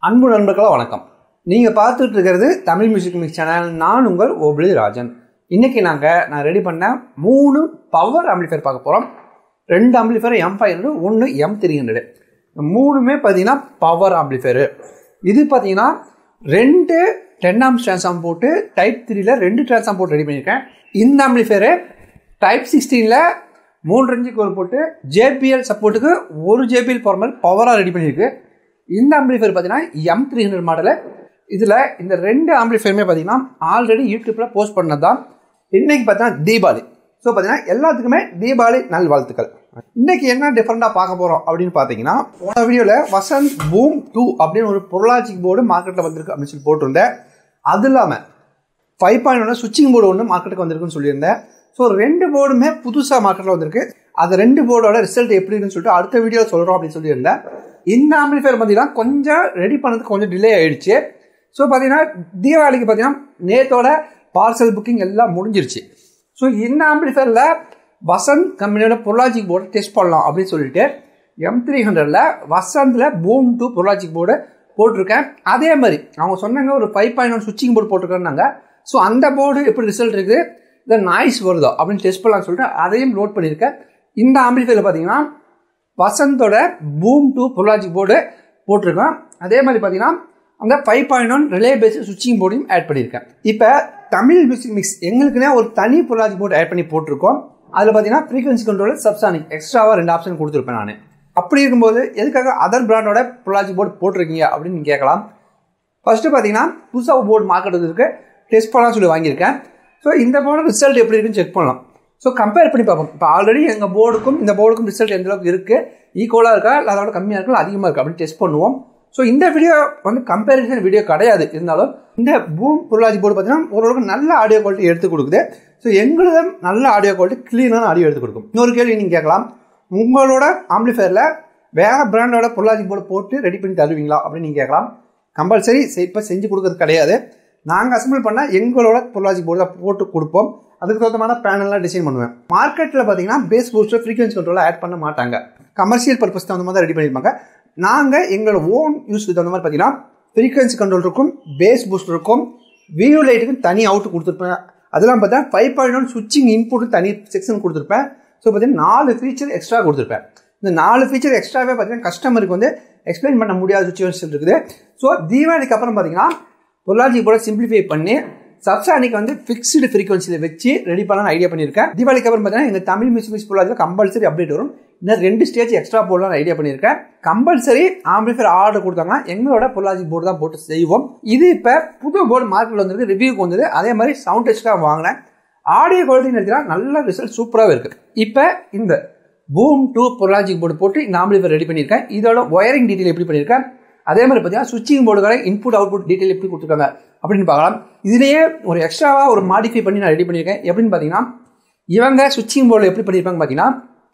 அன்பு நண்பர்களா வணக்கம் நீங்கள் பார்த்துட்டு இருக்கிறது தமிழ் மியூசிக் மிக்ஸ் சேனல் நான் உங்கள் ஓபிளி ராஜன் இன்னைக்கு நாங்கள் நான் ரெடி பண்ண மூணு பவர் ஆம்பிளிஃபையர் பார்க்க போகிறோம் ரெண்டு ஆம்பிளிஃபையர் எம் ஃபைவ் ஹண்ட்ரட் ஒன்று எம் த்ரீ ஹண்ட்ரடு மூணுமே பார்த்தீங்கன்னா பவர் ஆம்பிளிஃபையரு இது பார்த்தீங்கன்னா ரெண்டு டென் ஆம்ஸ் ட்ரான்ஸ்ஃபார்ம் போட்டு டைப் த்ரீல ரெண்டு ட்ரான்ஸ்ஃபார்ம் போட்டு ரெடி பண்ணியிருக்கேன் இந்த ஆம்பிளிஃபையரு டைப் சிக்ஸ்டீனில் மூணு ரஞ்சுக்கு ஒரு போட்டு ஜேபிஎல் சப்போர்ட்டுக்கு ஒரு ஜேபிஎல் போகிற மாதிரி பவராக ரெடி பண்ணியிருக்கு இந்த ஆம்பிளிஃபையர் பார்த்தீங்கன்னா எம் த்ரீ ஹண்ட்ரட் மாடலு இதில் இந்த ரெண்டு ஆம்பிளிஃபையருமே பார்த்தீங்கன்னா ஆல்ரெடி யூடியூப்பில் போஸ்ட் பண்ணது தான் இன்னைக்கு பார்த்தீங்கன்னா தீபாவளி ஸோ பார்த்தீங்கன்னா எல்லாத்துக்குமே தீபாவளி நல்வாழ்த்துக்கள் இன்னைக்கு என்ன டிஃப்ரெண்ட்டாக பார்க்க போகிறோம் அப்படின்னு பார்த்தீங்கன்னா போன வீடியோவில் வசந்த் பூம் டூ அப்படின்னு ஒரு பொருளாட்சிக்கு போர்டு மார்க்கெட்டில் வந்திருக்கு அப்படின்னு சொல்லி போட்டிருந்தேன் அது இல்லாமல் ஃபைவ் பாயிண்ட் ஒன்று சுவிட்சிங் போர்டு ஒன்று மார்க்கெட்டுக்கு வந்திருக்குன்னு சொல்லியிருந்தேன் ஸோ ரெண்டு போர்டுமே புதுசாக மார்க்கெட்டில் வந்திருக்கு அது ரெண்டு போர்டோட ரிசல்ட் எப்படி இருக்குன்னு சொல்லிட்டு அடுத்த வீடியோவில் சொல்கிறோம் அப்படின்னு சொல்லியிருந்தேன் இந்த ஆம்பிளிஃபையர் பார்த்தீங்கன்னா கொஞ்சம் ரெடி பண்ணதுக்கு கொஞ்சம் டிலே ஆயிடுச்சு ஸோ பார்த்தீங்கன்னா தீபாவளிக்கு பார்த்தீங்கன்னா நேத்தோட பார்சல் புக்கிங் எல்லாம் முடிஞ்சிருச்சு ஸோ இந்த ஆம்பிளிஃபையரில் வசந்த் கம்பெனியோட பொருளாட்சிக்கு போர்டு டெஸ்ட் பண்ணலாம் அப்படின்னு சொல்லிட்டு எம் த்ரீ ஹண்ட்ரடில் வசந்தில் பூம் டூ பொருளாட்சிக்கு போர்டு போட்டிருக்கேன் அதே மாதிரி அவங்க சொன்னாங்க ஒரு ஃபைவ் பாயிண்ட் ஒன் சுவிட்சிங் போர்டு போட்டிருக்காங்க ஸோ அந்த போர்டு எப்படி ரிசல்ட் இருக்குது இல்லை நாய்ஸ் வருதோ அப்படின்னு டெஸ்ட் பண்ணலாம்னு சொல்லிட்டு அதையும் லோட் பண்ணியிருக்கேன் இந்த ஆம்பிளிஃபையரில் பார்த்தீங்கன்னா வசந்தோட பூம் டூ பொருளாட்சி போர்டு போட்டிருக்கோம் அதே மாதிரி பார்த்தீங்கன்னா அந்த five point one relay bass சுவிட்சிங் போர்டையும் ஆட் பண்ணியிருக்கேன் இப்போ தமிழ் மியூசிக் மிக்ஸ் எங்களுக்குனே ஒரு தனி பொருளாட்சி போர்டு ஆட் பண்ணி போட்டிருக்கோம் அதில் பார்த்தீங்கன்னா ஃப்ரீக்வன்சி கண்ட்ரோல் சப்சானிக் எக்ஸ்ட்ராவாக ரெண்டு ஆப்ஷன் கொடுத்துருப்பேன் நான் அப்படி இருக்கும்போது எதுக்காக அதர் பிராண்டோட பொருளாட்சி போர்டு போட்டிருக்கீங்க அப்படின்னு நீங்கள் கேட்கலாம் ஃபர்ஸ்ட்டு பார்த்தீங்கன்னா புதுசாக போர்டு மார்க்கெட் இருக்கு டெஸ்ட் பண்ணலாம் சொல்லி வாங்கியிருக்கேன் ஸோ இந்த போர்டு ரிசல்ட் எப்படி இருக்குன்னு செக் பண்ணலாம் ஸோ கம்பேர் பண்ணி பார்ப்போம் இப்போ ஆல்ரெடி எங்கள் போர்டுக்கும் இந்த போர்டுக்கும் ரிசல்ட் எந்த அளவுக்கு இருக்குது ஈக்குவலாக இருக்கா இல்லை அதோட கம்மியாக இருக்கா அதிகமாக இருக்கா அப்படின்னு டெஸ்ட் பண்ணுவோம் ஸோ இந்த வீடியோ வந்து கம்பேரிசன் வீடியோ கிடையாது இருந்தாலும் இந்த பூம் பொருளாதார போர்டு பார்த்தீங்கன்னா ஓரளவுக்கு நல்ல ஆடியோ குவாலிட்டி எடுத்து கொடுக்குது ஸோ எங்களது நல்ல ஆடியோ குவாலிட்டி க்ளீனான ஆடியோ எடுத்து கொடுக்கும் இன்னொரு கேள்வி நீங்கள் கேட்கலாம் உங்களோட ஆம்பிளிஃபயரில் வேறு பிராண்டோட பொருளாதார போர்டு போட்டு ரெடி பண்ணி தருவீங்களா அப்படின்னு நீங்கள் கேட்கலாம் கம்பல்சரி இப்போ செஞ்சு கொடுக்கறது கிடையாது நாங்கள் அசம்பிள் பண்ணால் எங்களோட பொருளாதார போர்டு தான் போட்டு கொடுப்போம் அதுக்கு தகுந்தமான பேனல்லாம் டிசைன் பண்ணுவேன் மார்க்கெட்டில் பார்த்தீங்கன்னா பேஸ் பூஸ்டர் ஃப்ரீக்வன்சி கண்ட்ரோலாக ஆட் பண்ண மாட்டாங்க கமர்ஷியல் பர்பஸ் தகுந்த மாதிரி ரெடி பண்ணியிருப்பாங்க நாங்கள் எங்களோட ஓன் யூஸ்க்கு தகுந்த மாதிரி பார்த்தீங்கன்னா ஃப்ரீக்வன்சி கண்ட்ரோல் இருக்கும் பேஸ் பூஸ்டர் இருக்கும் வியூ லைட்டுக்கும் தனி அவுட் கொடுத்துருப்பேன் அதெல்லாம் பார்த்தா ஃபைவ் பாயிண்ட் ஒன் சுவிட்சிங் இன்புட் தனி செக்ஷன் கொடுத்துருப்பேன் ஸோ பார்த்தீங்கன்னா நாலு ஃபீச்சர் எக்ஸ்ட்ரா கொடுத்துருப்பேன் இந்த நாலு ஃபீச்சர் எக்ஸ்ட்ராவே பார்த்தீங்கன்னா கஸ்டமருக்கு வந்து எக்ஸ்பிளைன் பண்ண முடியாத சுச்சுவேஷன் இருக்குது ஸோ தீபாவளிக்கு அப்புறம் பார்த்தீங்கன்னா பொருளாதார போட சிம்பிளிஃபை பண்ணி சப்சானிக் வந்து ஃபிக்ஸ்டு ஃப்ரீக்வன்சியில் வச்சு ரெடி பண்ணலாம் ஐடியா பண்ணியிருக்கேன் தீபாவளிக்கு அப்புறம் பார்த்தீங்கன்னா எங்கள் தமிழ் மியூசிக் மிஸ் பொருளாதார கம்பல்சரி அப்டேட் வரும் இன்னும் ரெண்டு ஸ்டேஜ் எக்ஸ்ட்ரா போடலாம் ஐடியா பண்ணியிருக்கேன் கம்பல்சரி ஆம்பிளிஃபர் ஆர்டர் கொடுத்தாங்கன்னா எங்களோட பொருளாதார போர்டு தான் போட்டு செய்வோம் இது இப்போ புது போர்டு மார்க்கெட்டில் வந்திருக்கு ரிவ்யூக்கு வந்தது அதே மாதிரி சவுண்ட் டெஸ்ட்டாக வாங்கினேன் ஆடியோ குவாலிட்டி எடுத்தீங்கன்னா நல்ல ரிசல்ட் சூப்பராகவே இருக்குது இப்போ இந்த பூம் டூ பொருளாஜிக் போர்டு போட்டு இந்த ஆம்பிளிஃபர் ரெடி பண்ணியிருக்கேன் இதோட ஒயரிங் டீட்டெயில் எப்படி பண்ணியிருக்கேன் அதே மாதிரி பார்த்தீங்கன்னா சுவிட்சிங் போர்டுக்கான இன்புட் அவுட்புட் டீட்டெயில் எப்படி கொடுத்துருக்காங்க அப்படின்னு பார்க்கலாம் இதுலேயே ஒரு எக்ஸ்ட்ராவாக ஒரு மாடிஃபை பண்ணி நான் ரெடி பண்ணியிருக்கேன் எப்படின்னு பார்த்தீங்கன்னா இவங்க சுவிட்சிங் போர்டில் எப்படி பண்ணியிருப்பாங்க பார்த்தீங்கன்னா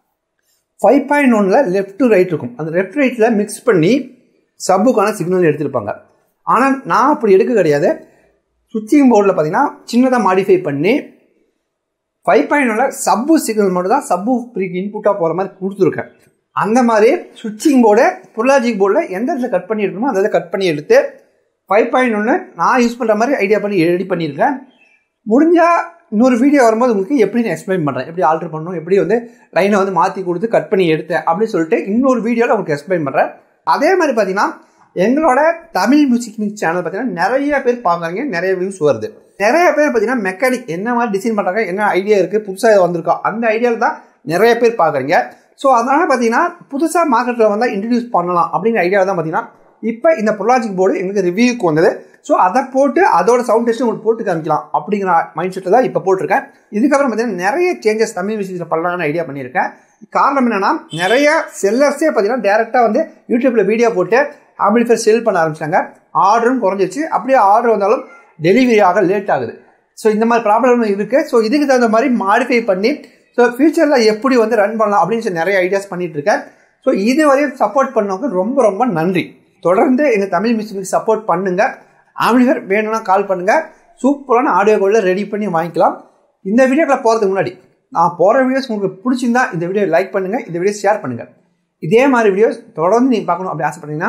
ஃபைவ் பாயிண்ட் ஒனில் லெஃப்ட் டு ரைட் இருக்கும் அந்த லெஃப்ட் ரைட்டில் மிக்ஸ் பண்ணி சப்புக்கான சிக்னல் எடுத்திருப்பாங்க ஆனால் நான் அப்படி எடுக்க கிடையாது சுவிட்சிங் போர்டில் பார்த்தீங்கன்னா சின்னதாக மாடிஃபை பண்ணி ஃபைவ் பாயிண்ட் ஒனில் சப்பு சிக்னல் மட்டும் தான் சப்பு ப்ரீக்கு இன்புட்டாக போகிற மாதிரி கொடுத்துருக்கேன் அந்த மாதிரி சுவிட்சிங் போர்டு பொருளாஜிக் போர்டில் எந்த இடத்துல கட் பண்ணி எடுக்கணுமோ அந்த கட் பண்ணி எடுத்து ஃபைவ் பாயிண்ட் ஒன்று நான் யூஸ் பண்ணுற மாதிரி ஐடியா பண்ணி ரெடி பண்ணியிருக்கேன் முடிஞ்சால் இன்னொரு வீடியோ வரும்போது உங்களுக்கு எப்படி நான் எக்ஸ்பிளைன் பண்ணுறேன் எப்படி ஆல்ட்ரு பண்ணணும் எப்படி வந்து லைனை வந்து மாற்றி கொடுத்து கட் பண்ணி எடுத்தேன் அப்படின்னு சொல்லிட்டு இன்னொரு வீடியோவில் உங்களுக்கு எக்ஸ்பிளைன் பண்ணுறேன் அதே மாதிரி பார்த்தீங்கன்னா எங்களோட தமிழ் மியூசிக் மிக்ஸ் சேனல் பார்த்தீங்கன்னா நிறைய பேர் பார்க்குறீங்க நிறைய வியூஸ் வருது நிறைய பேர் பார்த்தீங்கன்னா மெக்கானிக் என்ன மாதிரி டிசைன் பண்ணுறாங்க என்ன ஐடியா இருக்குது புதுசாக வந்திருக்கோ அந்த ஐடியாவில் தான் நிறைய பேர் பார்க்குறீங்க ஸோ அதனால் பார்த்தீங்கன்னா புதுசாக மார்க்கெட்டில் வந்தால் இன்ட்ரடியூஸ் பண்ணலாம் அப்படிங்கிற ஐடியாவில் தான் பார்த்தீங்கன்னா இப்போ இந்த பொருளாஜிக் போர்டு எங்களுக்கு ரிவ்யூக்கு வந்தது ஸோ அதை போட்டு அதோட சவுண்ட் டெஸ்ட் உங்களுக்கு போட்டு காமிக்கலாம் அப்படிங்கிற மைண்ட் செட்டில் தான் இப்போ போட்டிருக்கேன் இதுக்கப்புறம் பார்த்தீங்கன்னா நிறைய சேஞ்சஸ் தமிழ் விஷயத்தில் பண்ணலாம்னு ஐடியா பண்ணியிருக்கேன் காரணம் என்னன்னா நிறைய செல்லர்ஸே பார்த்தீங்கன்னா டேரெக்டாக வந்து யூடியூப்பில் வீடியோ போட்டு ஆம்பிளிஃபர் செல் பண்ண ஆரம்பிச்சிட்டாங்க ஆர்டரும் குறைஞ்சிச்சு அப்படியே ஆர்டர் வந்தாலும் டெலிவரி ஆக லேட் ஆகுது ஸோ இந்த மாதிரி ப்ராப்ளம் இருக்குது ஸோ இதுக்கு தகுந்த மாதிரி மாடிஃபை பண்ணி ஸோ ஃபியூச்சரில் எப்படி வந்து ரன் பண்ணலாம் அப்படின்னு சொல்லி நிறைய ஐடியாஸ் பண்ணிட்டு இருக்கேன் ஸோ இது வரையும் சப்போர்ட் பண்ணவங்க ரொம்ப ரொம்ப நன்றி தொடர்ந்து எங்கள் தமிழ் மியூசிக் சப்போர்ட் பண்ணுங்க ஆம்பிளிஃபர் வேணும்னா கால் பண்ணுங்க சூப்பரான ஆடியோ கோல்டில் ரெடி பண்ணி வாங்கிக்கலாம் இந்த வீடியோக்களை போகிறதுக்கு முன்னாடி நான் போகிற வீடியோஸ் உங்களுக்கு பிடிச்சிருந்தா இந்த வீடியோ லைக் பண்ணுங்கள் இந்த வீடியோ ஷேர் பண்ணுங்கள் இதே மாதிரி வீடியோஸ் தொடர்ந்து நீங்கள் பார்க்கணும் அப்படி ஆசைப்பட்டீங்கன்னா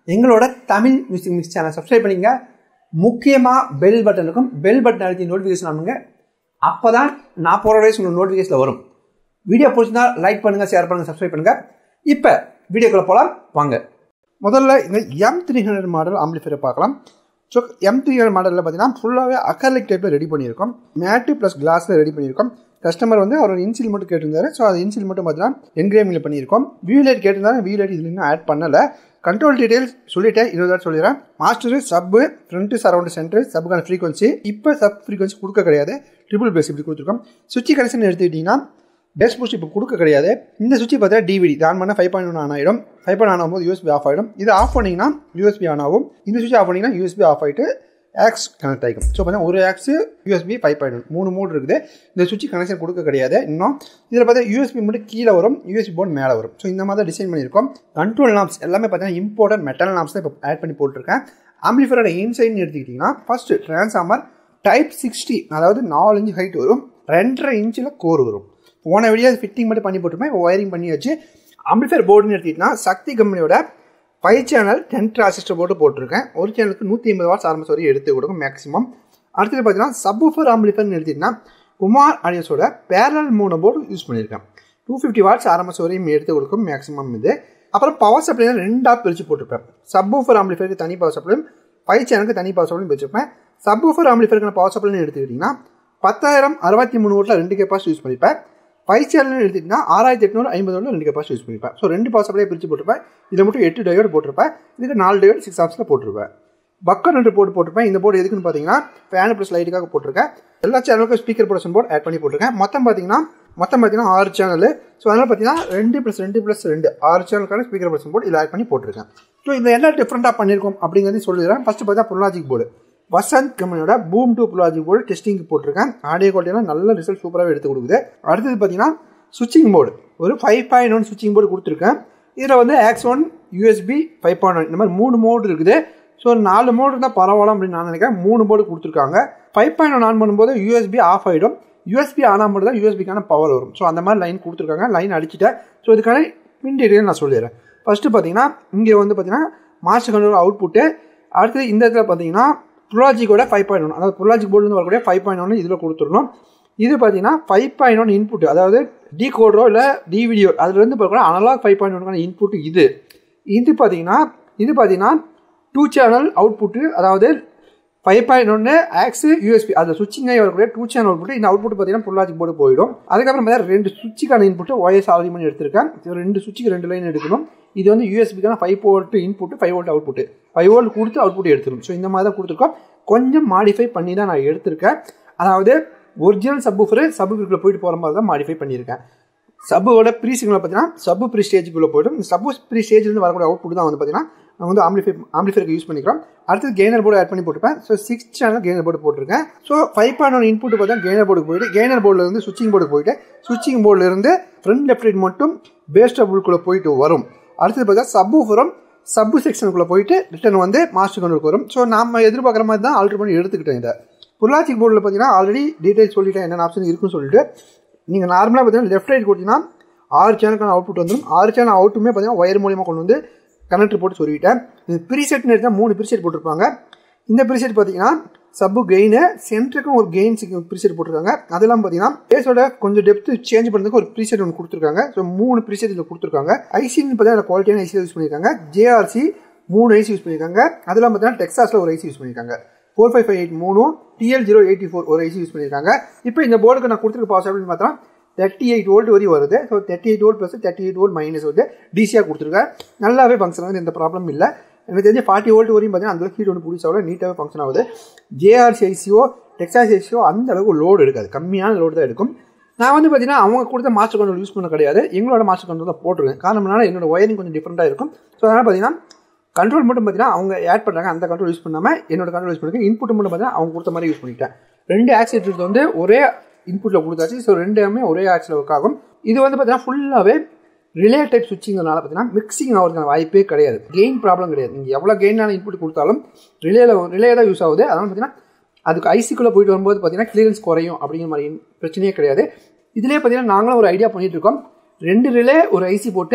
எங்களோட Tamil music mix channel subscribe பண்ணிங்க முக்கியமாக பெல் பட்டன் இருக்கும் பெல் பட்டன் அழுத்தி நோட்டிஃபிகேஷன் ஆனுங்க அப்போ தான் நான் போகிற வயசு உங்களுக்கு நோட்டிஃபிகேஷனில் வரும் வீடியோ பிடிச்சிருந்தா லைக் பண்ணுங்கள் ஷேர் பண்ணுங்கள் சப்ஸ்கிரைப் பண்ணுங்கள் இப்போ வீடியோக்குள்ளே போகலாம் வாங்க முதல்ல இந்த எம் த்ரீ ஹண்ட்ரட் மாடல் ஆம்பிளிஃபையரை பார்க்கலாம் ஸோ எம் த்ரீ ஹண்ட்ரட் மாடலில் பார்த்தீங்கன்னா ஃபுல்லாகவே அக்கர்லிக் டைப்பில் ரெடி பண்ணியிருக்கோம் மேட்டு ப்ளஸ் கிளாஸில் ரெடி பண்ணியிருக்கோம் கஸ்டமர் வந்து அவர் இன்சில் மட்டும் கேட்டிருந்தாரு ஸோ அது இன்சில் மட்டும் பார்த்தீங்கன்னா என்கிரேமிங்கில் பண்ணியிருக்கோம் வியூ லைட் கேட்டிருந்தாரு வியூ லைட் இதில் இன்னும் ஆட் பண்ணலை கண்ட்ரோல் டீடைல்ஸ் சொல்லிட்டேன் இருபது வாட் சொல்லிடுறேன் master sub front surround centre சப்புக்கான ஃப்ரீக்வன்சி இப்போ சப் ஃப்ரீக்வன்சி கொடுக்க கிடையாது ட்ரிபிள் பேஸ் இப்படி கொடுத்துருக்கோம் சுவிட்ச் கனெக்ஷன் எடுத்துக்கிட்டிங்கன்னா பேஸ் பூஸ்ட் இப்போ கொடுக்க கிடையாது இந்த சுவிட்ச் பார்த்தா டிவிடி ஆன் பண்ணால் ஃபைவ் பாயிண்ட் ஒன் ஆன் ஆகிடும் ஃபைவ் பாயிண்ட் ஆன் ஆகும்போது யூஎஸ்பி ஆஃப் ஆகிடும் இது ஆஃப் பண்ணிங்கன்னா யூஎஸ்பி ஆன் ஆகும் இந்த சுவிட்ச் ஆஃப் பண்ணிங்கன்னா யூஎஸ்பி ஆஃப் ஆகிட்டு ஆக்ஸ் கனெக்ட் ஆகிக்கும் ஸோ பார்த்தீங்கன்னா ஒரு aux USB five point one மூணு மோட் இருக்குது இந்த சுவிட்ச் கனெக்ஷன் கொடுக்க கிடையாது இன்னும் இதில் பார்த்தா யூஎஸ்பி மட்டும் கீழே வரும் யூஎஸ்பி போர்டு மேலே வரும் ஸோ இந்த மாதிரி தான் டிசைன் பண்ணியிருக்கோம் கண்ட்ரோல் நாப்ஸ் எல்லாமே பார்த்தீங்கன்னா இம்போர்ட்டட் மெட்டல் நாப்ஸ் தான் இப்போ ஆட் பண்ணி போட்டிருக்கேன் ஆம்பிளிஃபரோட இன்சைட்னு எடுத்துக்கிட்டிங்கன்னா ஃபஸ்ட்டு ட்ரான்ஸ்ஃபார்மர் டைப் சிக்ஸ்டி அதாவது நாலு இன்ச் ஹைட் வரும் ரெண்டரை இன்ச்சில் கோர் வரும் போன வெளியே ஃபிட்டிங் மட்டும் பண்ணி போட்டுருப்பேன் இப்போ ஒயரிங் பண்ணி வச்சு ஆம்பிளிஃபயர் போர்டுன்னு எடுத்துக்கிட்டிங்கன்னா சக்தி கம்பெனியோட ஃபைவ் சேனல் டென் டிரான்சிஸ்டர் போட்டு போட்டிருக்கேன் ஒரு சேனலுக்கு நூற்றி ஐம்பது வாட்ஸ் ஆரம்பிச்ச வரையும் எடுத்து கொடுக்கும் மேக்ஸிமம் அடுத்தது பார்த்தீங்கன்னா சப்ஃபர் ஆம்பிளிஃபர்னு எடுத்திங்கன்னா குமார் ஆடியோஸோட பேரல் மூணு போர்டு யூஸ் பண்ணியிருக்கேன் டூ ஃபிஃப்டி வாட்ஸ் ஆரம்பிச்ச வரையும் எடுத்து கொடுக்கும் மேக்ஸிமம் இது அப்புறம் பவர் சப்ளை ரெண்டாக பிரித்து போட்டிருப்பேன் சப்ஃபர் ஆம்பிளிஃபருக்கு தனி பவர் சப்ளையும் ஃபைவ் சேனலுக்கு தனி பவர் சப்ளையும் வச்சுருப்பேன் சப்ஃபர் ஆம்பிளிஃபருக்கான பவர் சப்ளைன்னு எடுத்துக்கிட்டிங்கன்னா பத்தாயிரம் அறுபத்தி மூணு ஓட்டில் ரெண்டு கெப்பாசிட்டி யூஸ் பண்ணிப்பேன் ஃபைவ் சேனல் எடுத்துக்கிட்டா ஆறாயிரத்தி எட்நூறு ஐம்பது ஒன்று ரெண்டு கெப்பாசிட்டி யூஸ் பண்ணிப்பேன் ஸோ ரெண்டு பவர் சப்ளையை பிரித்து போட்டிருப்பேன் இதில் மட்டும் எட்டு டயோடு போட்டிருப்பேன் இதுக்கு நாலு டயோடு சிக்ஸ் ஆப்ஸில் போட்டிருப்பேன் பக்கம் ரெண்டு போர்டு போட்டிருப்பேன் இந்த போர்டு எதுக்குன்னு பார்த்தீங்கன்னா ஃபேன் ப்ளஸ் லைட்டுக்காக போட்டிருக்கேன் எல்லா சேனலுக்கும் ஸ்பீக்கர் ப்ரொடக்ஷன் போர்டு ஆட் பண்ணி போட்டிருக்கேன் மொத்தம் பார்த்தீங்கன்னா மொத்தம் பார்த்தீங்கன்னா ஆறு சேனல் ஸோ அதனால் பார்த்தீங்கன்னா ரெண்டு ப்ளஸ் ரெண்டு ப்ளஸ் ரெண்டு ஆறு சேனலுக்கான ஸ்பீக்கர் ப்ரொடக்ஷன் போர்டு இதில் ஆட் பண்ணி போட்டிருக்கேன் ஸோ இந்த என்ன டிஃப்ரெண்ட்டாக பண்ணியிருக்கோம் அப்படிங்கிறது சொல்லிடுறேன் ஃபஸ்ட்டு பார்த்தா புல்லாஜிக் போர்டு வசந்த் கம்பெனியோட boom two pro logic board testing போட்டிருக்கேன் ஆடியோ குவாலிட்டியெல்லாம் நல்ல ரிசல்ட் சூப்பராகவே எடுத்து கொடுக்குது அடுத்தது பார்த்தீங்கன்னா சுவிச்சிங் போர்டு ஒரு five point one switching board கொடுத்துருக்கேன் இதில் வந்து aux one USB five point one இந்த மாதிரி மூணு மோடு இருக்குது ஸோ நாலு மோடு இருந்தால் பரவாயில்ல அப்படின்னு நான் நினைக்கிறேன் மூணு போர்டு கொடுத்துருக்காங்க ஃபைவ் பாயிண்ட் ஒன் ஆன் பண்ணும்போது யூஎஸ்பி ஆஃப் ஆகிடும் யூஎஸ்பி ஆனால் மட்டும் தான் யூஎஸ்பிக்கான பவர் வரும் ஸோ அந்த மாதிரி லைன் கொடுத்துருக்காங்க லைன் அடிச்சுட்டேன் ஸோ இதுக்கான பின் டீட்டெயில் நான் சொல்லிடுறேன் ஃபஸ்ட்டு பார்த்தீங்கன்னா இங்கே வந்து பார்த்தீங்கன்னா மாஸ்டர் கண்ட்ரோல் அவுட்புட்டு அடுத்தது இந்த இடத்துல பார்த்தீங்கன்னா புலாஜிக்கோட ஃபைவ் பாயிண்ட் ஒன் அதாவது புலாஜிக் போர்டுலேருந்து வரக்கூடிய ஃபைவ் பாயிண்ட் ஒன்று இதில் கொடுத்துடணும் இது பார்த்தீங்கன்னா ஃபைவ் பாயிண்ட் ஒன் இன்புட் அதாவது டி கோடோ இல்லை டிவிடியோ அதுலேருந்து பார்க்கணும் அனலாக் ஃபைவ் பாயிண்ட் ஒன்க்கான இன்புட் இது இது பார்த்தீங்கன்னா இது பார்த்தீங்கன்னா டூ சேனல் அவுட்புட்டு அதாவது ஃபைவ் பாயிண்ட் ஒன்று ஆக்ஸ் யூஎஸ்பி அதில் சுவிச்சிங்காக வரக்கூடிய டூ சேனல் அவுட்புட் இந்த அவுட்புட் பார்த்தீங்கன்னா புல்லாஜிக் போர்டு போயிடும் அதுக்கப்புறம் பார்த்தீங்கன்னா ரெண்டு சுவிட்சுக்கான இன்புட் ஒயர்ஸ் ஆல்ரெடி பண்ணி எடுத்திருக்கேன் ரெண்டு சுவிட்சுக்கு ரெண்டு லைன் எடுக்கணும் இது வந்து யூஎஸ்பிக்கான five volt input five volt output five volt கொடுத்து அவுட்புட் எடுத்துரும் ஸோ இந்த மாதிரி தான் கொடுத்துருக்கோம் கொஞ்சம் மாடிஃபை பண்ணி தான் நான் எடுத்திருக்கேன் அதாவது ஒரிஜினல் சப்ஃபரு சப்ஃபருக்குள்ளே போயிட்டு போகிற மாதிரி தான் மாடிஃபை பண்ணியிருக்கேன் சப்போட ப்ரீ சிக்னல் பார்த்தீங்கன்னா சப்பு ப்ரீ ஸ்டேஜுக்குள்ளே போய்டும் இந்த சப்பு ப்ரீ ஸ்டேஜ்லேருந்து வரக்கூடிய அவுட்புட் தான் வந்து பார்த்தீங்கன்னா நான் வந்து ஆம்பிளிஃபை ஆம்பிளிஃபைக்கு யூஸ் பண்ணிக்கிறோம் அடுத்தது கெய்னர் போர்டு ஆட் பண்ணி போட்டுப்பேன் so six channel gainer board போட்டிருக்கேன் so five point one input பார்த்தா கெய்னர் போர்டுக்கு போயிட்டு கெய்னர் போர்டில் இருந்து சுவிச்சிங் போர்டுக்கு போயிட்டு சுவிச்சிங் போர்டில் இருந்து ஃப்ரண்ட் லெஃப்ட் ரைட் மட்டும் பேஸ்ட் அபுள்குள்ளே போயிட்டு வரும் அடுத்தது பார்த்தா சப்பு ஃபுரம் சப்பு செக்ஷனுக்குள்ளே போயிட்டு ரிட்டன் வந்து மாஸ்டர் கண்ட்ரோலுக்கு வரும் ஸோ நம்ம எதிர்பார்க்குற மாதிரி தான் ஆல்ட்ரு பண்ணி எடுத்துக்கிட்டேன் இதை புல்லாச்சிக் போர்டில் பார்த்தீங்கன்னா ஆல்ரெடி டீட்டெயில்ஸ் சொல்லிட்டேன் என்னென்ன ஆப்ஷன் இருக்குன்னு சொல்லிட்டு நீங்கள் நார்மலாக பார்த்தீங்கன்னா லெஃப்ட் ரைட் கொடுத்தீங்கன்னா ஆறு சேனலுக்கான அவுட்புட் வந்துடும் ஆறு சேனல் அவுட்டுமே பார்த்தீங்கன்னா ஒயர் மூலியமாக கொண்டு வந்து கனெக்டர் போட்டு சொல்லிவிட்டேன் இது ப்ரீசெட்னு எடுத்தால் மூணு ப்ரீசெட் போட்டிருப்பாங்க இந்த ப்ரீசெட் பார்த்தீங்கன்னா சப்பு கெயின் சென்டருக்கும் ஒரு கெயின் ப்ரீசெட் போட்டிருக்காங்க அதெல்லாம் பார்த்தீங்கன்னா பேஸோட கொஞ்சம் டெப்த் சேஞ்ச் பண்ணுறதுக்கு ஒரு ப்ரீசெட் ஒன்று கொடுத்துருக்காங்க ஸோ மூணு ப்ரீசெட் இதில் கொடுத்துருக்காங்க ஐசின்னு பார்த்தீங்கன்னா குவாலிட்டியான ஐசி யூஸ் பண்ணியிருக்காங்க ஜேஆர்சி மூணு ஐசி யூஸ் பண்ணியிருக்காங்க அதெல்லாம் பார்த்தீங்கன்னா டெக்ஸாஸில் ஒரு ஐசி யூஸ் பண்ணியிருக்காங்க ஃபோர் ஃபைவ் ஃபைவ் எயிட் மூணு டிஎல் ஜீரோ எயிட்டி ஃபோர் ஒரு ஐசி யூஸ் பண்ணியிருக்காங்க இப்போ இந்த போர்டுக்கு நான் கொடுத்துருக்க பாஸ் அப்படின்னு பார்த்தா தேர்ட்டி எயிட் வோல்ட் வரையும் வருது so thirty eight volt plus thirty eight volt minus வந்து டிசியாக கொடுத்துருக்கேன் நல்லாவே ஃபங்க்ஷன் ஆகுது எந்த ப்ராப்ளம் இல்லை எனக்கு தெரிஞ்சு ஃபார்ட்டி வோல்ட் வரையும் பார்த்தீங்கன்னா அந்த ஹீட் ஒன்று பிடிச்ச நீட்டாகவே ஃபங்க்ஷன் ஆகுது ஜேஆர்சி ஐசியோ டெக்ஸாஸ் ஐசியோ அந்த அளவுக்கு லோடு எடுக்காது கம்மியான லோடு தான் எடுக்கும் நான் வந்து பார்த்தீங்கன்னா அவங்க கொடுத்த மாஸ்டர் கண்ட்ரோல் யூஸ் பண்ண கிடையாது எங்களோட மாஸ்டர் கண்ட்ரோல் தான் போட்டிருக்கேன் காரணம்னால என்னோட ஒயரிங் கொஞ்சம் டிஃப்ரெண்ட்டாக இருக்கும் ஸோ அதனால் பார்த்தீங்கன்னா கண்ட்ரோல் மட்டும் பார்த்தீங்கன்னா அவங்க ஆட் பண்ணுறாங்க அந்த கண்ட்ரோல் யூஸ் பண்ணாமல் என்னோட கண்ட்ரோல் யூஸ் பண்ணிருக்கேன் இன்புட் மட்டும் பார்த்தீங்கன்னா அவங்க கொடுத்த மாதிரி யூஸ் பண்ணிட்டேன் ரெண்டு ஆக்சிடென்ட் வந்து ஒரே இன்புட்டில் கொடுத்தாச்சு ஸோ ரெண்டுமே ஒரே ஆக்சில் ஒர்க் ஆகும் இது வந்து பார்த்தீங்கன்னா ஃபுல்லாகவே ரிலே டைப் சுவிச்சிங்கிறனால பார்த்தீங்கன்னா மிக்சிங் ஆகிறதுக்கான வாய்ப்பே கிடையாது கெயின் ப்ராப்ளம் கிடையாது நீங்கள் எவ்வளோ கெயினான இன்புட் கொடுத்தாலும் ரிலேல ரிலே தான் யூஸ் ஆகுது அதனால் பார்த்தீங்கன்னா அதுக்கு ஐசிக்குள்ளே போயிட்டு வரும்போது பார்த்தீங்கன்னா கிளியரன்ஸ் குறையும் அப்படிங்கிற மாதிரி பிரச்சனையே கிடையாது இதிலே பார்த்தீங்கன்னா நாங்களும் ஒரு ஐடியா பண்ணிட்டு இருக்கோம் ரெண்டு ரிலே ஒரு ஐசி போட்டு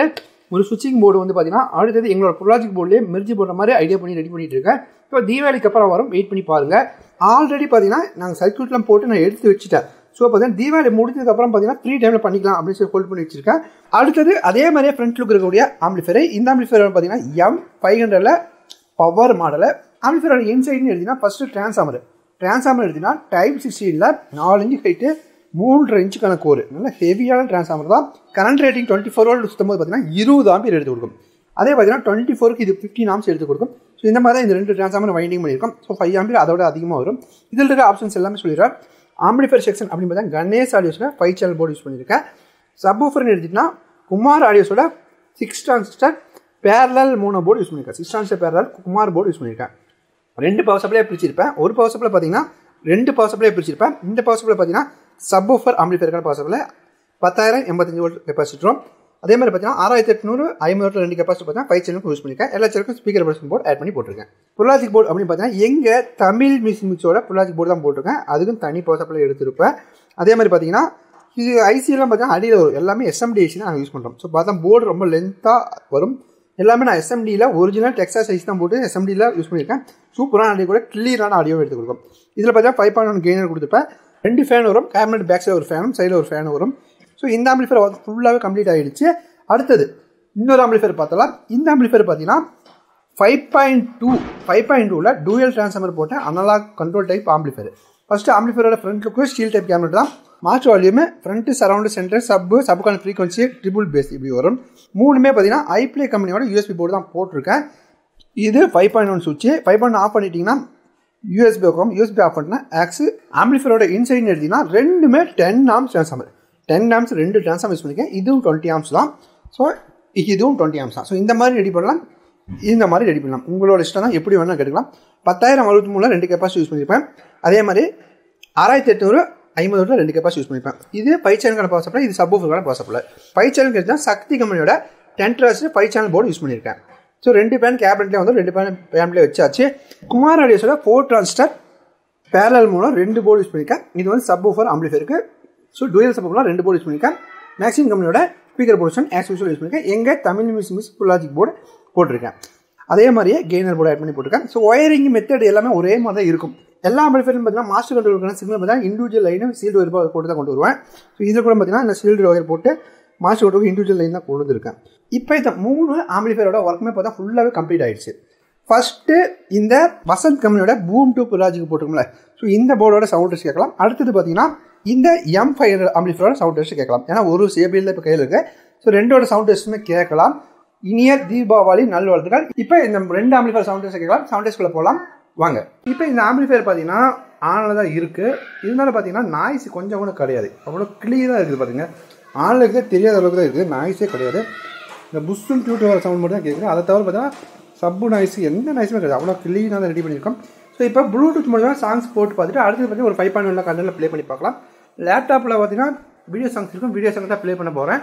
ஒரு சுவிட்சிங் போர்டு வந்து பார்த்தீங்கன்னா அடுத்தது எங்களோட ப்ரொலாஜிக் போர்ட்லேயே மெர்ஜி போடுற மாதிரி ஐடியா பண்ணி ரெடி பண்ணிட்டு இருக்கேன் ஸோ தீபாவளிக்கு அப்புறம் வரும் வெயிட் பண்ணி பாருங்கள் ஆல்ரெடி பார்த்தீங்கன்னா நாங்கள் சர்க்கியூட்லாம் போட்டு நான் எடுத்து வச்சுட்டேன் ஸோ பார்த்தீங்கன்னா தீபாவளி முடிஞ்சதுக்கப்புறம் பார்த்தீங்கன்னா ஃப்ரீ டைமில் பண்ணிக்கலாம் அப்படின்னு சொல்லி ஹோல்ட் பண்ணி வச்சிருக்கேன் அடுத்தது அதே மாதிரியே ஃப்ரண்ட் லுக் இருக்கக்கூடிய ஆம்பிளிஃபரை இந்த ஆம்பிளிஃபர் பார்த்தீங்கன்னா எம் ஃபைவ் ஹண்ட்ரடில் பவர் மாடலை ஆம்பிளிஃபரோட இன்சைட்னு எழுதினா ஃபஸ்ட்டு டிரான்ஸ்ஃபார்மர் டிரான்ஸ்ஃபார்மர் எழுதினா டைப் சிக்ஸ்டீனில் நாலு இன்ச்சு ஹைட்டு மூன்றரை இன்ச்சுக்கான கோர் நல்ல ஹெவியான டிரான்ஸ்ஃபார்மர் தான் current rating twenty four volt சுத்தம் போது பார்த்தீங்கன்னா இருபது ஆம்பியர் எடுத்து கொடுக்கும் அதே பார்த்தீங்கன்னா டுவெண்ட்டி ஃபோருக்கு இது ஃபிஃப்டின் ஆம்ஸ் எடுத்து கொடுக்கும் ஸோ இந்த மாதிரி தான் இந்த ரெண்டு டிரான்ஸ்ஃபார்மர் வைண்டிங் பண்ணியிருக்கோம் ஸோ ஃபைவ் ஆம்பியர் அதோட அதிகமாக வரும் இதில் இருக்க ஆப்ஷன்ஸ் எல்லாமே சொல்லிடுறேன் ஆம்பிளிஃபர் செக்ஷன் அப்படின்னு பார்த்தா கணேஷ் ஆடியோஸில் ஃபைவ் சேனல் போர்டு யூஸ் பண்ணியிருக்கேன் சப்வூஃபர்னு எடுத்துட்டிங்கன்னா குமார் ஆடியோஸோட சிக்ஸ் டிரான்சிஸ்டர் பேரலல் மூணு போர்டு யூஸ் பண்ணியிருக்கேன் six transistor parallel Kumar board use பண்ணியிருக்கேன் ரெண்டு பவர் சப்ளை பிரிச்சிருப்பேன் ஒரு பவர் சப்ளை பார்த்தீங்கன்னா ரெண்டு பவர் சப்ளை பிரிச்சிருப்பேன் இந்த பவர் சப்ளை பார்த்தீங்கன்னா சப்வூஃபர் ஆம்பிளிஃபருக்கான பவர் சப்ளை பத்தாயிரம் எண்பத்தஞ்சு வோல்ட் கெப்பாசிட்டரும் அதே மாதிரி பார்த்தீங்கன்னா ஆறாயிரத்தி எட்நூறு ஐம்பது ரெண்டு கெப்பாசிட்டி பார்த்தீங்கன்னா ஃபைவ் சேனலுக்கு யூஸ் பண்ணியிருக்கேன் எல்லா சேனலுக்கும் ஸ்பீக்கர் ப்ரொடக்ஷன் போர்டு ஆட் பண்ணி போட்டிருக்கேன் புல்லாஜிக் போர்டு அப்படின்னு பார்த்தீங்கன்னா எங்கள் தமிழ் மியூசிக் மிக்ஸோட புல்லாஜிக் போர்டு தான் போட்டிருக்கேன் அதுக்கும் தனி பவர் சப்ளை எடுத்திருப்பேன் அதே மாதிரி பார்த்தீங்கன்னா இது ஐசியெல்லாம் பார்த்தீங்கன்னா அடியில் வரும் எல்லாமே எஸ்எம்டி ஐசி தான் நாங்கள் யூஸ் பண்ணுறோம் ஸோ பார்த்தா போர்டு ரொம்ப லென்த்தாக வரும் எல்லாமே நான் எஸ்எம்டியில் ஒரிஜினல் டெக்ஸாஸ் ஐஸ் தான் போட்டு எஸ்எம்டியில் யூஸ் பண்ணியிருக்கேன் சூப்பரான ஆடியோ கூட கிளியரான ஆடியோ எடுத்து கொடுக்கும் இதில் பார்த்தீங்கன்னா ஃபைவ் பாயிண்ட் ஒன் கெயினர் கொடுத்துருப்பேன் ரெண்டு ஃபேன் வரும் கேபினட் பேக் சைடு ஒரு ஃபேனும் சைடில் ஒரு ஃபேன் வரும் ஸோ இந்த ஆம்பிளிஃபர் ஃபுல்லாகவே கம்ப்ளீட் ஆகிடுச்சு அடுத்தது இன்னொரு ஆம்பிளிஃபர் பார்த்தலாம் இந்த ஆம்பிளிஃபர் பார்த்தீங்கன்னா five point two five point டூவில் டூயல் ட்ரான்ஸ்ஃபார்மர் போட்ட analogue control type amplifier first ஆம்பிளிஃபரோட front look steel type camera தான் மார்ச் volume front surround centre sub சப்புக்கான ஃப்ரீக்வன்சி ட்ரிபிள் பேஸ் இப்படி வரும் மூணுமே பார்த்தீங்கன்னா ஐப்ளே கம்பெனியோட யூஎஸ்பி போர்டு தான் போட்டிருக்கேன் இது ஃபைவ் பாயிண்ட் ஒன் சுவிட்சு ஃபைவ் பாயிண்ட் ஆஃப் பண்ணிட்டீங்கன்னா யூஎஸ்பி இருக்கும் யூஎஸ்பி ஆஃப் பண்ணினா ஆக்ஸ் ஆம்பிளிஃபரோட இன்சைட்னு எடுத்தீங்கன்னா ரெண்டுமே ten amps transformer ten amps ரெண்டு ட்ரான்ஸ்ஃபார்மர் யூஸ் பண்ணியிருக்கேன் இதுவும் டுவெண்ட்டி ஆம்ஸ் தான் ஸோ இதுவும் டுவெண்ட்டி ஆம்ஸ் தான் ஸோ இந்த மாதிரி ரெடி பண்ணலாம் இந்த மாதிரி ரெடி பண்ணலாம் உங்களோட இஷ்டம் தான் எப்படி வேணால் கேட்டுக்கலாம் பத்தாயிரம் அறுபத்தி மூணில் ரெண்டு கெப்பாசிட்டி யூஸ் பண்ணியிருப்பேன் அதே மாதிரி ஆறாயிரத்தி எட்நூறு ஐம்பது வோல்ட்டில் ரெண்டு கெப்பாசிட்டி யூஸ் பண்ணியிருப்பேன் இது ஃபைவ் சேனலுக்கான பவர் சப்ளை இது சப்வூஃபருக்கான பவர் சப்ளை ஃபைவ் சேனல் தான் சக்தி கம்பெனியோட டென் ட்ராஸ்ட் ஃபைவ் சேனல் போர்டு யூஸ் பண்ணியிருக்கேன் ஸோ ரெண்டு பேன் கேபினட்லேயே வந்து ரெண்டு பேன் பேன்லேயே வச்சாச்சு குமார் ஆடியோஸோட ஃபோர் டிரான்ஸ்டர் பேரல் மூலம் ரெண்டு போர்டு யூஸ் பண்ணியிருக்கேன் இது வந்து சப்வூஃபர் ஆம்பிளிஃபருக்கு ஸோ டூயல் சப்போர்ட்லாம் ரெண்டு போர்டு யூஸ் பண்ணியிருக்கேன் மேக்ஸிமம் கம்பெனியோட speaker portion as usual use பண்ணியிருக்கேன் எங்கள் Tamil music mix pro logic board போட்டிருக்கேன் அதே மாதிரியே கெய்னர் போர்டு ஆட் பண்ணி போட்டிருக்கேன் ஸோ ஒயரிங் மெத்தட் எல்லாமே ஒரே மாதிரி தான் இருக்கும் எல்லா ஆம்பிளிஃபைரும் பார்த்தீங்கன்னா மாஸ்டர் கண்ட்ரோலுக்கான சிக்னல் பார்த்தீங்கன்னா இண்டிவிஜுவல் லைனும் சீல்டு ஒயர் போட்டு தான் கொண்டு வருவேன் ஸோ இதில் கூட பார்த்தீங்கன்னா இந்த சீல்டு ஒயர் போட்டு மாஸ்டர் கண்ட்ரோலுக்கு இண்டிவிஜுவல் லைன் தான் கொண்டு வந்திருக்கேன் இப்போ இந்த மூணு ஆம்பிளிஃபைரோட ஒர்க்குமே பார்த்தா ஃபுல்லாகவே கம்ப்ளீட் ஆயிடுச்சு ஃபஸ்ட்டு இந்த வசந்த் கம்பெனியோட பூம் டூ புராஜுக்கு போட்டிருக்கோம்ல ஸோ இந்த போர்டோட சவுண்ட் டெஸ்ட் கேட்கலாம் அடுத்தது பார்த்தீங்கன்னா இந்த எம் ஃபைவ் ஆம்பிளிஃபரோட சவுண்ட் டெஸ்ட் கேட்கலாம் ஏன்னா ஒரு சேபியில் இப்போ கையில் இருக்கு ஸோ ரெண்டோட சவுண்ட் டெஸ்ட்டுமே கேட்கலாம் இனிய தீபாவளி நல்வாழ்த்துக்கள் இப்போ இந்த ரெண்டு ஆம்பிளிஃபயர் சவுண்ட் டெஸ்ட் கேட்கலாம் சவுண்ட் டெஸ்ட்குள்ளே போகலாம் வாங்க இப்போ இந்த ஆம்பிளிஃபயர் பார்த்தீங்கன்னா ஆனில் தான் இருக்குது இருந்தாலும் பார்த்தீங்கன்னா நாய்ஸ் கொஞ்சம் கூட கிடையாது அவ்வளோ கிளியராக இருக்குது பாருங்க ஆனில் இருக்கிறது தெரியாத அளவுக்கு தான் இருக்குது நாய்ஸே கிடையாது இந்த புஷ்ஷும் டியூட் வர சவுண்ட் மட்டும் தான் கேட்குது அதை தவிர பார்த்தீங்கன்னா சப்பு நாய்ஸ் எந்த நாய்ஸுமே கிடையாது அவ்வளோ கிளீனாக தான் ரெடி பண்ணியிருக்கோம் ஸோ இப்போ ப்ளூடூத் மூலமாக சாங்ஸ் போட்டு பார்த்துட்டு அடுத்து பார்த்தீங்கன்னா ஒரு ஃபைவ் பாயிண்ட் ஒன்ல கண்டனில் ப்ளே பண்ணி பார்க்கலாம் லேப்டாப்பில் பார்த்தீங்கன்னா வீடியோ சாங்ஸ் இருக்கும் வீடியோ சாங்ஸ் தான் ப்ளே பண்ண போகிறேன்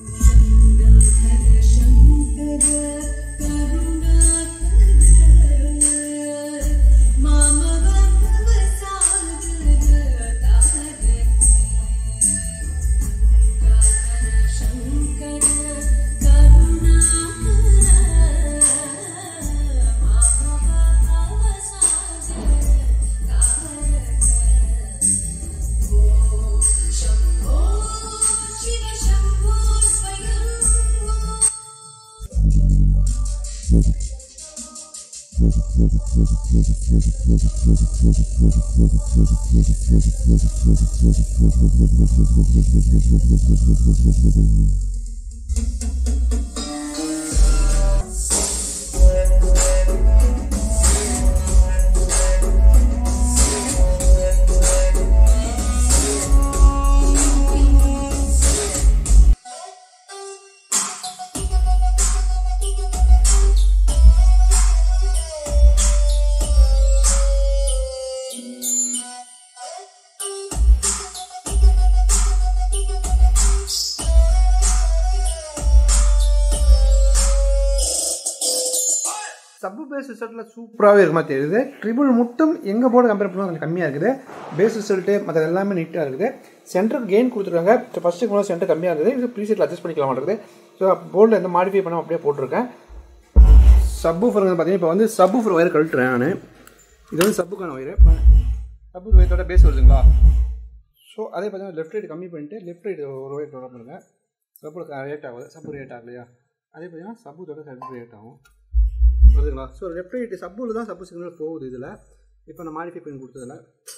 சப்பு பேஸ் ரிசல்ட்டில் சூப்பராகவே இருக்க மாதிரி தெரியுது ட்ரிபிள் மட்டும் எங்கள் போர்டு கம்பேர் பண்ணும்போது கொஞ்சம் கம்மியாக இருக்குது பேஸ் ரிசல்ட்டு மற்ற எல்லாமே நீட்டாக இருக்குது சென்டர் கெயின் கொடுத்துருக்காங்க ஸோ ஃபஸ்ட்டுக்கு முதல்ல சென்டர் கம்மியாக இருந்தது இது ப்ரீசெட்டில் அட்ஜஸ்ட் பண்ணிக்கலாம் இருக்குது ஸோ போர்டில் எந்த மாடிஃபை பண்ண அப்படியே போட்டிருக்கேன் சப்பு ஃபர் பார்த்தீங்கன்னா இப்போ வந்து சப்பு ஃபர் ஒயர் கழட்டுறேன் நான் இது வந்து சப்புக்கான ஒயர் சப்பு ஒயரோட பேஸ் வருதுங்களா ஸோ அதே பார்த்தீங்கன்னா லெஃப்ட் ரைட் கம்மி பண்ணிட்டு லெஃப்ட் ரைட் ஒரு ஒயர் டெவலப் பண்ணுங்கள் சப்பு ரேட் ஆகுது சப்பு ரேட் ஆகலையா அதே பார்த்தீங்கன்னா சப்பு தொட சப்பு ரேட் ஆகும் வருதுங்களா ஸோ லெஃப்ட் ரைட் சப்பில் தான் சப்பு சிக்னல் போகுது இதில் இப்போ நான் மாடிஃபை பண்ணி கொடுத்ததில்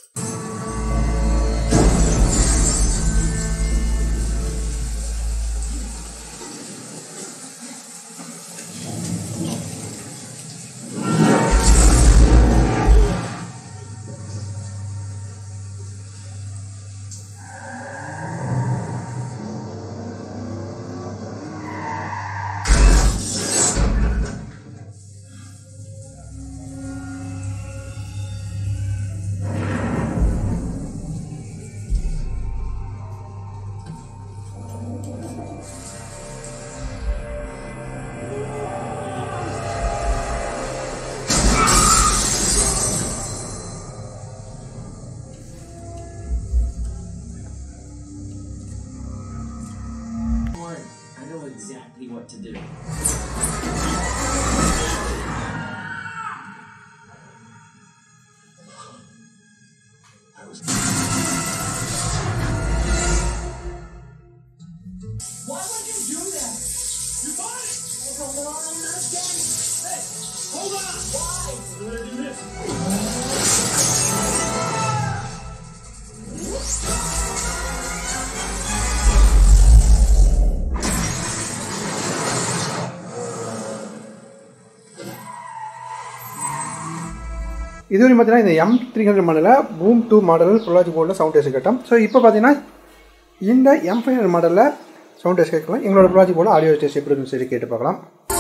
I know exactly what to do. Why would you do that? You fine? What's going on? I'm not getting Hey, hold on! Why? I'm gonna do this. இது வரைக்கும் பார்த்தீங்கன்னா இந்த எம் த்ரீ ஹண்ட்ரட் மாடலில் boom two மாடலில் பொள்ளாச்சி போர்டில் sound test கேட்டோம் so இப்போ பார்த்தீங்கன்னா இந்த எம் ஃபைவ் ஹண்ட்ரட் மாடலில் சவுண்ட் டெஸ்ட் கேட்கலாம் எங்களோட பொள்ளாச்சி போர்டில் ஆடியோ டெஸ்ட் எப்படி இருக்குன்னு சரி கேட்டு பார்க்கலாம்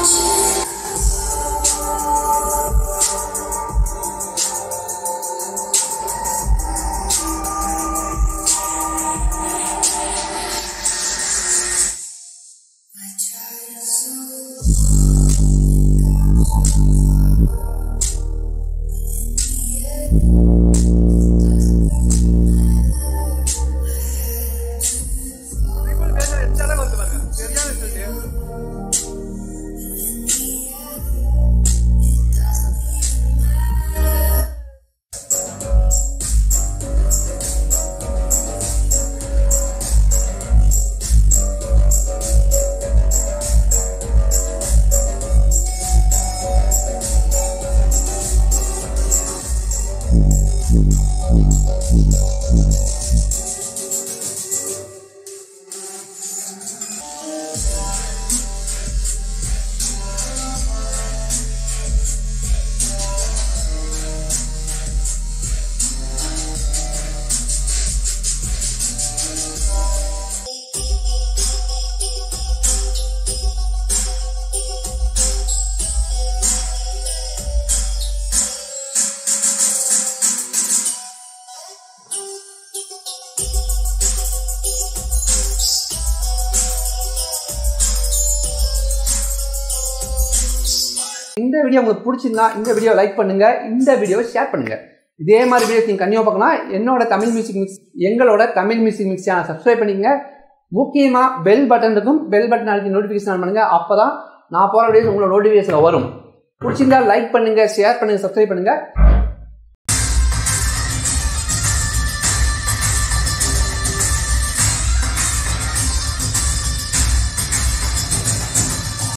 இந்த வீடியோ உங்களுக்கு பிடிச்சிருந்தா இந்த வீடியோ லைக் பண்ணுங்க இந்த வீடியோவை ஷேர் பண்ணுங்க இதே மாதிரி வீடியோ நீங்கள் கண்டிப்பாக பார்க்கலாம் என்னோட தமிழ் மியூசிக் மிக்ஸ் எங்களோட Tamil music mix channel subscribe பண்ணிக்கங்க முக்கியமாக பெல் பட்டன் இருக்கும் பெல் பட்டன் அழுத்தி நோட்டிஃபிகேஷன் ஆன் பண்ணுங்க அப்போ தான் நான் போகிற வீடியோஸ் உங்களோட நோட்டிஃபிகேஷன் வரும் பிடிச்சிருந்தா லைக் பண்ணுங்க ஷேர் பண்ணுங்க சப்ஸ்கிரைப் பண்ணுங்க